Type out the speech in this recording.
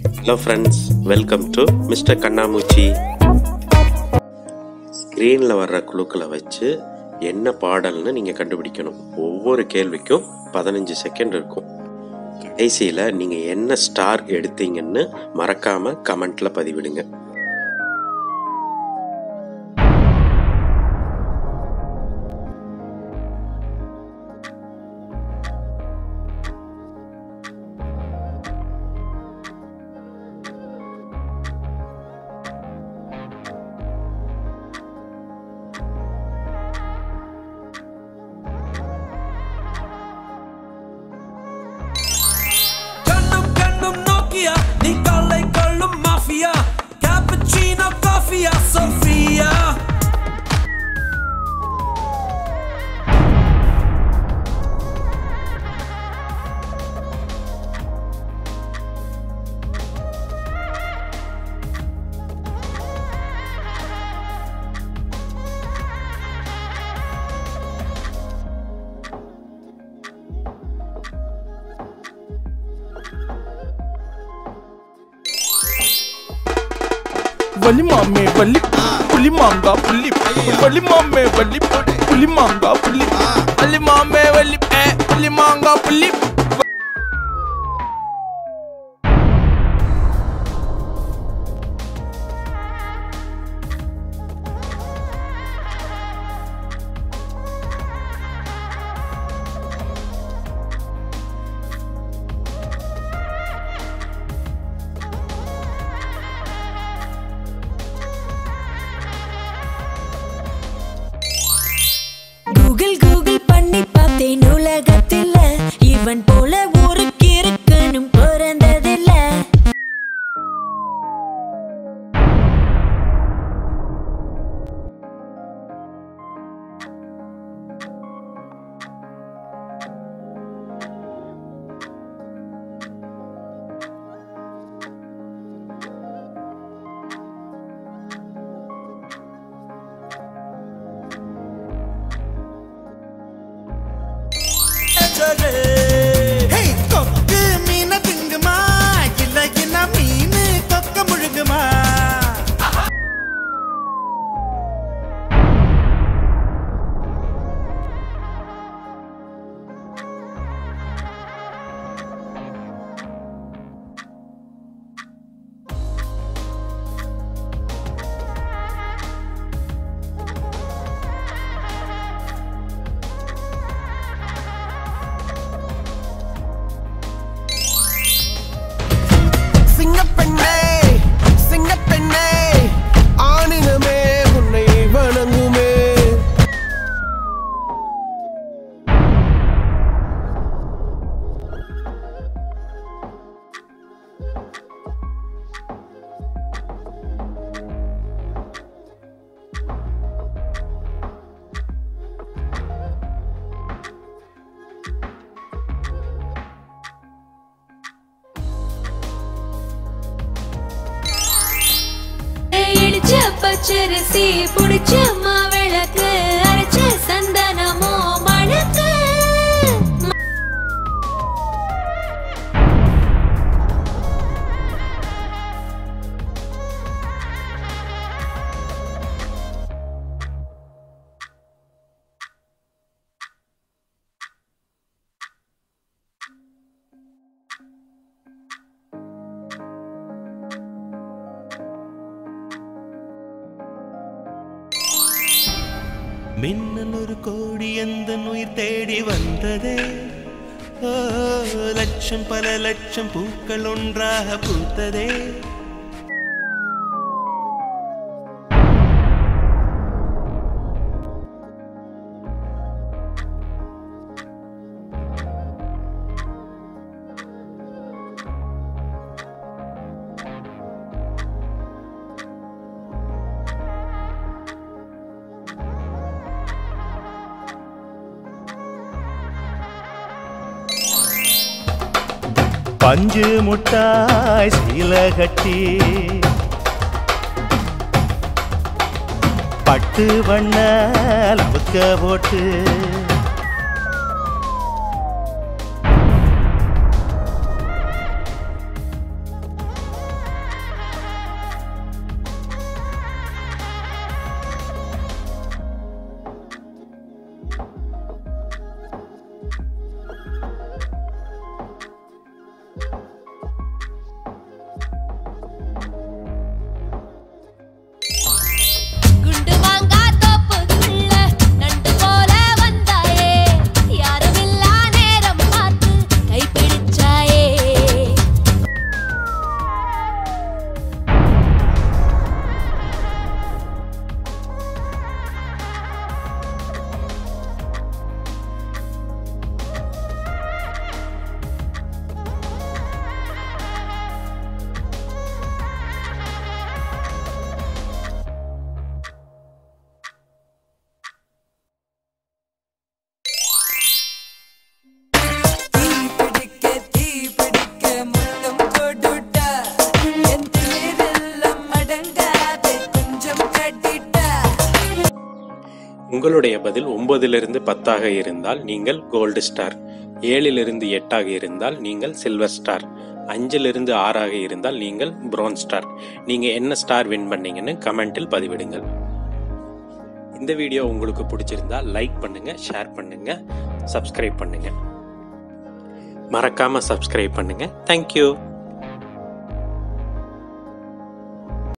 hello friends welcome to mister Kannamoochi ஸ்க்ரீனில் வர்ற குழுக்களை வச்சு என்ன பாடல்னு நீங்கள் கண்டுபிடிக்கணும் ஒவ்வொரு கேள்விக்கும் பதினஞ்சு செகண்ட் இருக்கும் கடைசியில் நீங்கள் என்ன ஸ்டார் எடுத்தீங்கன்னு மறக்காமல் கமெண்ட்டில் பதிவிடுங்க கண்ணும் கண்ணும் நோக்கியா நீ கல்லை கொள்ளும் மாஃபியா கேப்பச்சினோ காஃபியா சோஃபியா வலி மாமே வலி புலி மாங்கா புலி வலி மாமே வலி புலி மாங்கா புலி வலி மாமே வலி ஏ புலி மாங்கா புலி கூகுள் கூகுள் பண்ணி பார்த்தேன் உலகத்தில் இவன் போல ஒரு கிறுக்கனும் பிறந்ததில்ல ஹேய், கொக்கு மீன திங்குமா இல்ல இல்ல மீன் கொக்க முழுங்குமா சிங்கப்பெண்ணே சிங்கப்பெண்ணே ஆணினமே உன்னை வணங்குமே இடிச்ச பச்சரிசி புடிச்ச மாவிளக்கு அரைச்ச சந்தனமோ மணக்கு மின்னல் ஒரு கோடி எந்த உயிர் தேடி வந்ததே ஓ லட்சம் பல லட்சம் பூக்கள் ஒன்றாக பூத்ததே பஞ்சு முட்டாய் சீல கட்டி பட்டு வண்ண லவுக்க போட்டு உங்களுடைய பதில் ஒன்பதிலிருந்து பத்தாக இருந்தால் நீங்கள் கோல்டு ஸ்டார் ஏழிலிருந்து எட்டாக இருந்தால் நீங்கள் சில்வர் ஸ்டார் அஞ்சிலிருந்து ஆறாக இருந்தால் நீங்கள் பிரான்ஸ் ஸ்டார் நீங்கள் என்ன ஸ்டார் வின் பண்ணீங்கன்னு கமெண்டில் பதிவிடுங்கள் இந்த வீடியோ உங்களுக்கு பிடிச்சிருந்தா லைக் பண்ணுங்க ஷேர் பண்ணுங்க சப்ஸ்கிரைப் பண்ணுங்க மறக்காம சப்ஸ்கிரைப் பண்ணுங்க தேங்க்யூ